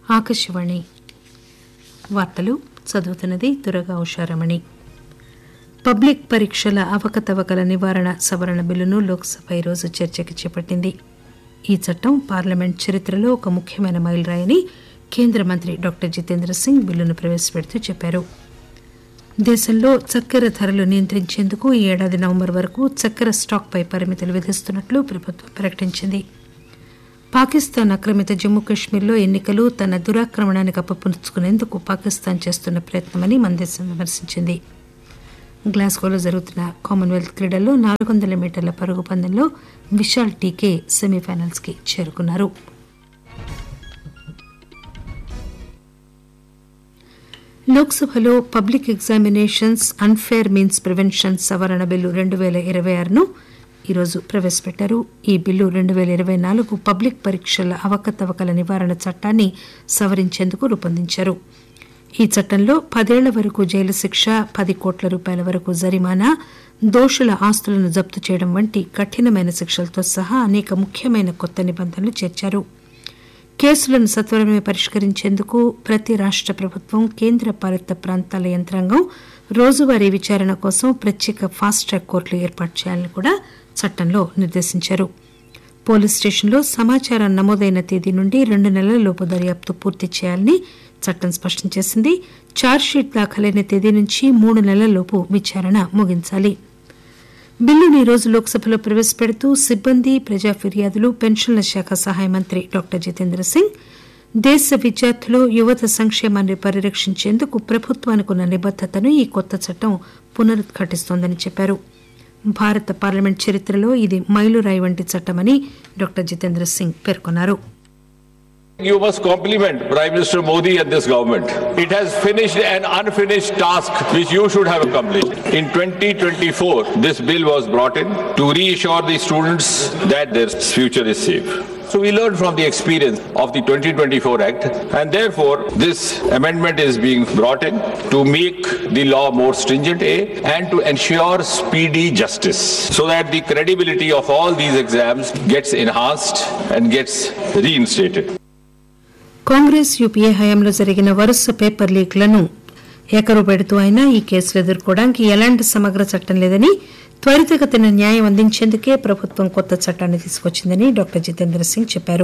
ఆకాశవాణి వార్తలు చదువుతున్నది దురగా ఉషారమణి పబ్లిక్ పరీక్షల అవకతవకల నివారణ సవరణ బిల్లును లోక్సభ ఈరోజు చర్చకి చేపట్టింది ఈ చట్టం పార్లమెంట్ చరిత్రలో ఒక ముఖ్యమైన మైలురాయని కేంద్ర మంత్రి డాక్టర్ జితేంద్ర సింగ్ బిల్లును ప్రవేశపెడుతూ చెప్పారు దేశంలో చక్కెర ధరలు నియంత్రించేందుకు ఈ ఏడాది నవంబర్ వరకు చక్కెర స్టాక్పై పరిమితులు విధిస్తున్నట్లు ప్రభుత్వం ప్రకటించింది పాకిస్తాన్ ఆక్రమిత జమ్మూ కశ్మీర్లో ఎన్నికలు తన దురాక్రమణాన్ని కప్పిపుచ్చుకునేందుకు పాకిస్తాన్ చేస్తున్న ప్రయత్నమని మన దేశం విమర్శించింది గ్లాస్గోలో జరుగుతున్న కామన్వెల్త్ క్రీడల్లో నాలుగు వందల మీటర్ల పరుగు పందెంలో విశాల్ టీకే సెమీఫైనల్స్ కి చేరుకున్నారు లోక్సభలో public examinations unfair means prevention సవరణ బిల్లు రెండు పేల ఇరవై ఆరును ఈరోజు ప్రవేశపెట్టారు ఈ బిల్లు రెండు పేల ఇరవై నాలుగు పబ్లిక్ పరీక్షల అవకతవకల నివారణ చట్టాన్ని సవరించేందుకు రూపొందించారు ఈ చట్టంలో పదేళ్ల వరకు జైలు శిక్ష పది కోట్ల రూపాయల వరకు జరిమానా దోషుల ఆస్తులను జప్తు చేయడం వంటి కఠినమైన శిక్షలతో సహా అనేక ముఖ్యమైన కొత్త నిబంధనలు చేర్చారు కేసులను సత్వరమే పరిష్కరించేందుకు ప్రతి రాష్ట ప్రభుత్వం కేంద్ర పాలిత ప్రాంతాల యంత్రాంగం రోజువారీ విచారణ కోసం ప్రత్యేక ఫాస్ట్ ట్రాక్ కోర్టులు ఏర్పాటు చేయాలని కూడా చట్టంలో నిర్దేశించారు పోలీస్ స్టేషన్లో సమాచారం నమోదైన తేదీ నుండి రెండు నెలల లోపు దర్యాప్తు పూర్తి చేయాలని చట్టం స్పష్టం చేసింది ఛార్జ్షీట్ దాఖలైన తేదీ నుంచి మూడు నెలల్లోపు విచారణ ముగించాలి బిల్లును ఈరోజు లోక్సభలో ప్రవేశపెడుతూ సిబ్బంది ప్రజా ఫిర్యాదులు పెన్షన్ల శాఖ సహాయ మంత్రి డాక్టర్ జితేంద్ర సింగ్ దేశ విద్యార్థులు యువత సంక్షేమాన్ని పరిరక్షించేందుకు ప్రభుత్వానికి ఉన్న నిబద్దతను ఈ కొత్త చట్టం పునరుద్ఘాటిస్తోందని చెప్పారు భారత పార్లమెంట్ చరిత్రలో ఇది మైలురాయి వంటి చట్టమని డాక్టర్ జితేంద్ర సింగ్ పేర్కొన్నారు You must compliment Prime Minister Modi and this government. It has finished an unfinished task which you should have accomplished. In 2024, this bill was brought in to reassure the students that their future is safe. So we learned from the experience of the 2024 Act and therefore this amendment is being brought in to make the law more stringent A, and to ensure speedy justice so that the credibility of all these exams gets enhanced and gets reinstated. Congress UPA హయాంలో జరిగిన వరుస paper లీక్లను acre పెడుతూ అయినా ఈ కేసులు ఎదుర్కోవడానికి ఎలాంటి సమగ్ర చట్టం లేదని త్వరితగతిన న్యాయం అందించేందుకే ప్రభుత్వం కొత్త చట్టాన్ని తీసుకొచ్చిందని డాక్టర్ జితేంద్ర సింగ్ చెప్పారు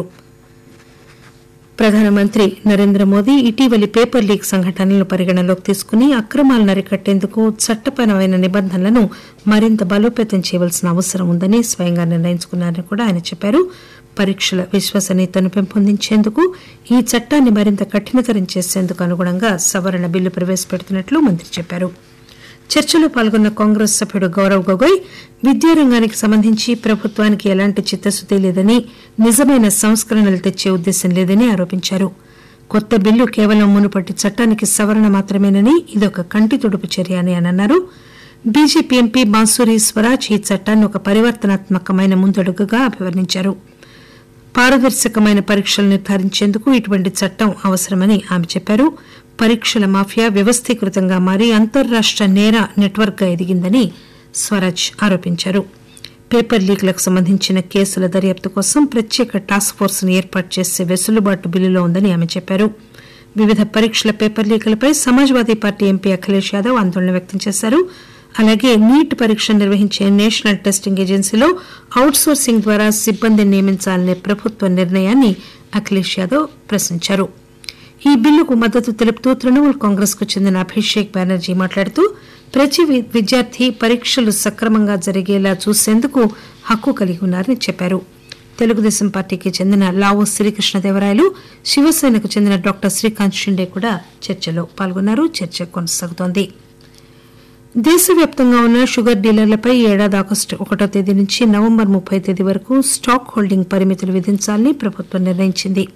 ప్రధానమంత్రి నరేంద్ర మోదీ ఇటీవలి పేపర్ లీక్ సంఘటనలను పరిగణనలోకి తీసుకుని అక్రమాలను అరికట్టేందుకు చట్టపరమైన నిబంధనలను మరింత బలోపేతం చేయవలసిన అవసరం ఉందని స్వయంగా నిర్ణయించుకున్నారని కూడా ఆయన చెప్పారు పరీక్షల విశ్వసనీయతను పెంపొందించేందుకు ఈ చట్టాన్ని మరింత కఠినతరం చేసేందుకు అనుగుణంగా సవరణ బిల్లు ప్రవేశపెడుతున్నట్లు మంత్రి చెప్పారు చర్చలో పాల్గొన్న కాంగ్రెస్ సభ్యుడు గౌరవ్ గొగోయ్ విద్యారంగానికి సంబంధించి ప్రభుత్వానికి ఎలాంటి చిత్తశుద్ది లేదని నిజమైన సంస్కరణలు తెచ్చే ఉద్దేశం లేదని ఆరోపించారు కొత్త బిల్లు కేవలం మునుపటి చట్టానికి సవరణ మాత్రమేనని ఇదొక కంటి తుడుపు చర్య అని ఆయన అన్నారు బీజేపీ ఎంపీ బాన్సూరి స్వరాజ్ ఈ చట్టాన్ని ఒక పరివర్తనాత్మకమైన ముందడుగుగా అభివర్ణించారు పారదర్శకమైన పరీక్షలు నిర్ధారించేందుకు ఇటువంటి చట్టం అవసరమని ఆమె చెప్పారు పరీక్షల మాఫియా వ్యవస్థీకృతంగా మారి అంతర్రాష్ట నేర నెట్వర్క్ గా ఎదిగిందని స్వరాజ్ ఆరోపించారు పేపర్ లీక్లకు సంబంధించిన కేసుల దర్యాప్తు కోసం ప్రత్యేక టాస్క్ ఫోర్స్ ను ఏర్పాటు చేసే వెసులుబాటు బిల్లులో ఉందని ఆమె చెప్పారు వివిధ పరీక్షల పేపర్ లీకులపై సమాజ్వాదీ పార్టీ ఎంపీ అఖిలేష్ యాదవ్ ఆందోళన వ్యక్తం చేశారు అలాగే నీట్ పరీక్ష నిర్వహించే నేషనల్ టెస్టింగ్ ఏజెన్సీలో అవుట్ సోర్సింగ్ ద్వారా సిబ్బందిని నియమించాలనే ప్రభుత్వ నిర్ణయాన్ని అఖిలేష్ యాదవ్ ప్రశ్నించారు ఈ బిల్లుకు మద్దతు తెలుపుతూ తృణమూల్ కాంగ్రెస్ కు చెందిన అభిషేక్ బెనర్జీ మాట్లాడుతూ ప్రతి వి- విద్యార్థి పరీక్షలు సక్రమంగా జరిగేలా చూసేందుకు హక్కు కలిగి ఉన్నారని చెప్పారు తెలుగుదేశం పార్టీకి చెందిన లావో శ్రీకృష్ణదేవరాయలు శివసేనకు చెందిన డాక్టర్ శ్రీకాంత్ షిండే కూడా చర్చలో పాల్గొన్నారు చర్చ కొనసాగుతోంది దేశవ్యాప్తంగా ఉన్న షుగర్ డీలర్లపై ఈ ఏడాది ఆగస్టు ఒకటో తేదీ నుంచి నవంబర్ ముప్పై తేదీ వరకు స్టాక్ హోల్డింగ్ పరిమితులు విధించాలని ప్రభుత్వం నిర్ణయించింది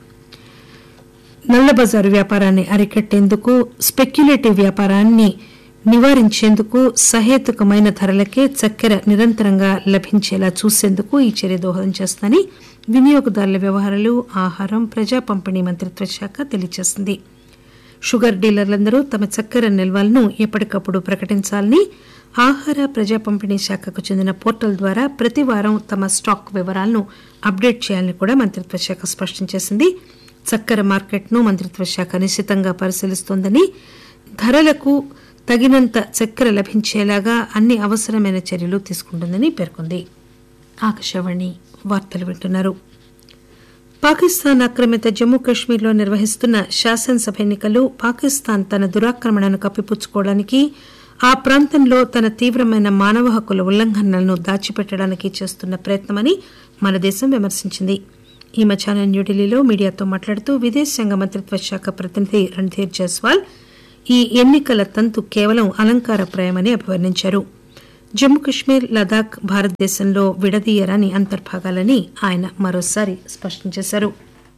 నల్లబజారు వ్యాపారాన్ని అరికట్టేందుకు స్పెక్యులేటివ్ వ్యాపారాన్ని నివారించేందుకు సహేతుకమైన ధరలకే చక్కెర నిరంతరంగా లభించేలా చూసేందుకు ఈ చర్య దోహదం చేస్తుందని వినియోగదారుల వ్యవహారాలు ఆహారం ప్రజా పంపిణీ మంత్రిత్వ శాఖ తెలియజేసింది షుగర్ డీలర్లందరూ తమ చక్కెర నిల్వలను ఎప్పటికప్పుడు ప్రకటించాలని ఆహార ప్రజా పంపిణీ శాఖకు చెందిన పోర్టల్ ద్వారా ప్రతి వారం తమ స్టాక్ వివరాలను అప్డేట్ చేయాలని కూడా మంత్రిత్వ శాఖ స్పష్టం చేసింది చక్కెర మార్కెట్ను మంత్రిత్వ శాఖ నిశితంగా పరిశీలిస్తోందని ధరలకు తగినంత చక్కెర లభించేలాగా అన్ని అవసరమైన చర్యలు తీసుకుంటుందని పేర్కొంది ఆకాశవాణి వార్తలు వింటున్నారు పాకిస్తాన్ ఆక్రమిత జమ్మూ కశ్మీర్లో నిర్వహిస్తున్న శాసనసభ ఎన్నికలు పాకిస్తాన్ తన దురాక్రమణను కప్పిపుచ్చుకోవడానికి ఆ ప్రాంతంలో తన తీవ్రమైన మానవ హక్కుల ఉల్లంఘనలను దాచిపెట్టడానికి చేస్తున్న ప్రయత్నమని మన దేశం విమర్శించింది ఈ మధ్యాహ్నం న్యూఢిల్లీలో మీడియాతో మాట్లాడుతూ విదేశాంగ మంత్రిత్వ శాఖ ప్రతినిధి రణ్ధీర్ జైస్వాల్ ఈ ఎన్నికల తంతు కేవలం అలంకారప్రాయమని అభివర్ణించారు జమ్మూ కశ్మీర్ లదాఖ్ భారతదేశంలో విడదీయరాని అంతర్భాగాలని ఆయన మరోసారి స్పష్టం చేశారు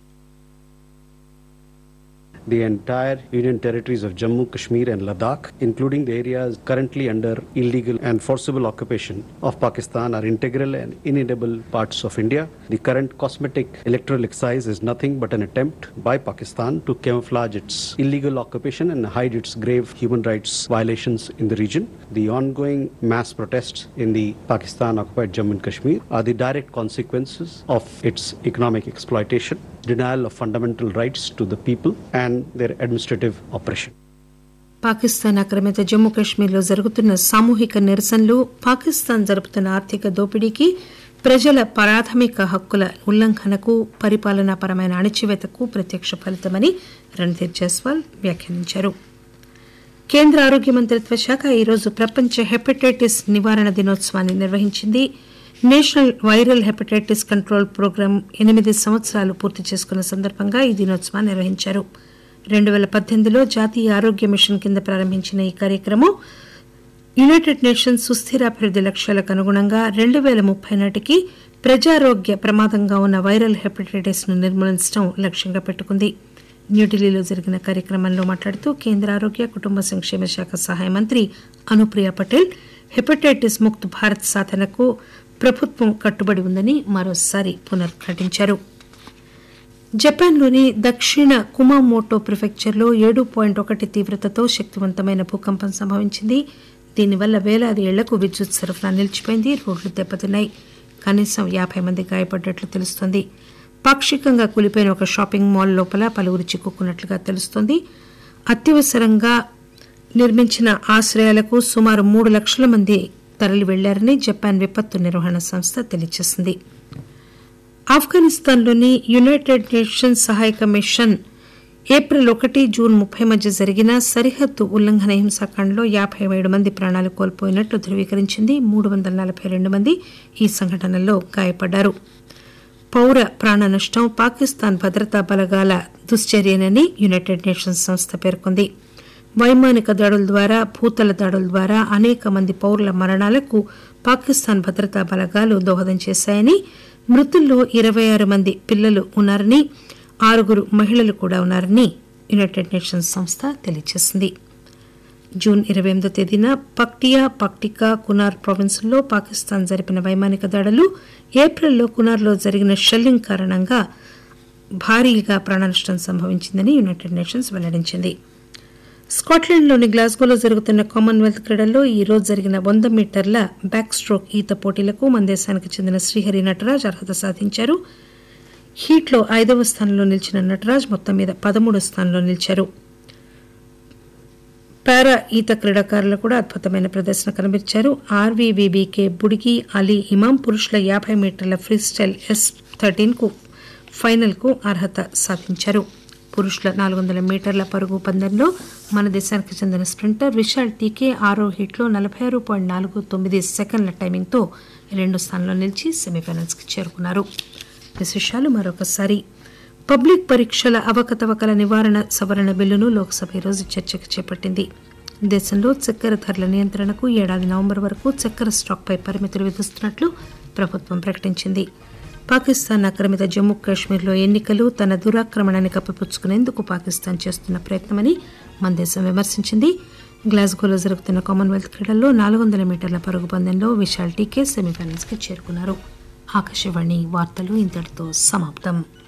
the entire Union territories of Jammu, Kashmir, and Ladakh, including the areas currently under illegal and forcible occupation of Pakistan, are integral and inedible parts of India. The current cosmetic electoral exercise is nothing but an attempt by Pakistan to camouflage its illegal occupation and hide its grave human rights violations in the region. The ongoing mass protests in the Pakistan occupied Jammu and Kashmir are the direct consequences of its economic exploitation, denial of fundamental rights to the people, and their administrative oppression. Pakistan ఆక్రమిత జమ్మూ కశ్మీర్లో జరుగుతున్న సామూహిక నిరసనలు పాకిస్తాన్ జరుపుతున్న ఆర్థిక దోపిడీకి ప్రజల ప్రాథమిక హక్కుల ఉల్లంఘనకు పరిపాలనాపరమైన అణచివేతకు ప్రత్యక్ష ఫలితమని రణ్ధీర్ జైస్వాల్ వ్యాఖ్యానించారు కేంద్ర ఆరోగ్య మంత్రిత్వ శాఖ ఈరోజు ప్రపంచ హెపటైటిస్ నివారణ దినోత్సవాన్ని నిర్వహించింది national viral hepatitis control program ఎనిమిది సంవత్సరాలు పూర్తి చేసుకున్న సందర్భంగా ఈ దినోత్సవాన్ని నిర్వహించారు రెండు పేల పద్దెనిమిదిలో జాతీయ ఆరోగ్య మిషన్ కింద ప్రారంభించిన ఈ కార్యక్రమం యునైటెడ్ నేషన్స్ సుస్థిరాభివృద్ది లక్ష్యాలకు అనుగుణంగా రెండు పేల ముప్పై నాటికి ప్రజారోగ్య ప్రమాదంగా ఉన్న వైరల్ హెపటైటిస్ ను నిర్మూలించడం లక్ష్యంగా పెట్టుకుంది న్యూఢిల్లీలో జరిగిన కార్యక్రమంలో మాట్లాడుతూ కేంద్ర ఆరోగ్య కుటుంబ సంక్షేమ శాఖ సహాయ మంత్రి అనుప్రియ పటేల్ హెపటైటిస్ ముక్త్ భారత్ సాధనకు ప్రభుత్వం కట్టుబడి ఉందని మరోసారి పునరుద్ఘాటించారు జపాన్లోని దక్షిణ కుమామోటో ప్రిఫెక్చర్లో ఏడు పాయింట్ ఒకటి తీవ్రతతో శక్తివంతమైన భూకంపం సంభవించింది దీనివల్ల వేలాది ఇళ్లకు విద్యుత్ సరఫరా నిలిచిపోయింది రోడ్లు దెబ్బతిన్నాయి కనీసం యాభై మంది గాయపడ్డట్లు తెలుస్తోంది పాక్షికంగా కూలిపోయిన ఒక షాపింగ్ మాల్ లోపల పలువురు చిక్కుకున్నట్లుగా తెలుస్తోంది అత్యవసరంగా నిర్మించిన ఆశ్రయాలకు సుమారు మూడు లక్షల మంది తరలి వెళ్లారని జపాన్ విపత్తు నిర్వహణ సంస్థ తెలియజేసింది ఆఫ్ఘనిస్తాన్లోని యునైటెడ్ నేషన్స్ సహాయక మిషన్ ఏప్రిల్ ఒకటి జూన్ ముప్పై మధ్య జరిగిన సరిహద్దు ఉల్లంఘన హింసాకాండలో యాభై ఏడు మంది ప్రాణాలు కోల్పోయినట్లు ధృవీకరించింది మూడు వందల నలభై రెండు మంది ఈ సంఘటనలో గాయపడ్డారు పౌర ప్రాణ నష్టం పాకిస్తాన్ భద్రతా బలగాల దుశ్చర్యనని యునైటెడ్ నేషన్స్ సంస్థ పేర్కొంది వైమానిక దాడుల ద్వారా భూతల దాడుల ద్వారా అనేక మంది పౌరుల మరణాలకు పాకిస్తాన్ భద్రతా బలగాలు దోహదం చేశాయని మృతుల్లో ఇరవై ఆరు మంది పిల్లలు ఉన్నారని ఆరుగురు మహిళలు కూడా ఉన్నారని యునైటెడ్ నేషన్స్ సంస్థ తెలియజేసింది జూన్ ఇరవై ఎనిమిదో తేదీన పక్టియా పక్టికా కునార్ ప్రావిన్సుల్లో పాకిస్తాన్ జరిపిన వైమానిక దాడులు ఏప్రిల్లో కునార్లో జరిగిన షెల్లింగ్ కారణంగా భారీగా ప్రాణనష్టం సంభవించిందని యునైటెడ్ నేషన్స్ వెల్లడించింది స్కాట్లాండ్లోని గ్లాస్గోలో జరుగుతున్న కామన్వెల్త్ క్రీడల్లో ఈ రోజు జరిగిన వంద మీటర్ల బ్యాక్ స్ట్రోక్ ఈత పోటీలకు మన దేశానికి చెందిన శ్రీహరి నటరాజ్ అర్హత సాధించారు హీట్లో ఐదవ స్థానంలో నిలిచిన నటరాజ్ మొత్తం మీద పదమూడో స్థానంలో నిలిచారు పారా ఈత క్రీడాకారులు కూడా అద్భుతమైన ప్రదర్శన కనబరిచారు ఆర్వీవీబీకే బుడిగి అలీ ఇమాం పురుషుల యాభై మీటర్ల ఫ్రీ స్టైల్ ఎస్ థర్టీన్ కు ఫైనల్ కు అర్హత సాధించారు పురుషుల నాలుగు వందల మీటర్ల పరుగు పందెంలో మన దేశానికి చెందిన స్ప్రింటర్ విశాల్ టీకే ఆరో హీట్లో నలభై ఆరు పాయింట్ నాలుగు తొమ్మిది సెకండ్ల టైమింగ్తో రెండు స్థానంలో నిలిచి సెమీఫైనల్స్ కి చేరుకున్నారు విశేషాలు మరొకసారి పబ్లిక్ పరీక్షల అవకతవకల నివారణ సవరణ బిల్లును లోక్సభ ఈరోజు చర్చకు చేపట్టింది దేశంలో చక్కెర ధరల నియంత్రణకు ఏడాది నవంబర్ వరకు చక్కెర స్టాక్పై పరిమితులు విధిస్తున్నట్లు ప్రభుత్వం ప్రకటించింది పాకిస్తాన్ ఆక్రమిత జమ్మూ కాశ్మీర్లో ఎన్నికలు తన దురాక్రమణాన్ని కప్పిపుచ్చుకునేందుకు పాకిస్తాన్ చేస్తున్న ప్రయత్నమని మన దేశం విమర్శించింది గ్లాస్గోలో జరుగుతున్న కామన్వెల్త్ క్రీడల్లో నాలుగు వందల మీటర్ల పరుగు పందెంలో విశాల్ టీకే సెమీఫైనల్స్ కి చేరుకున్నారు ఆకాశవాణి వార్తలు ఇంతటితో సమాప్తం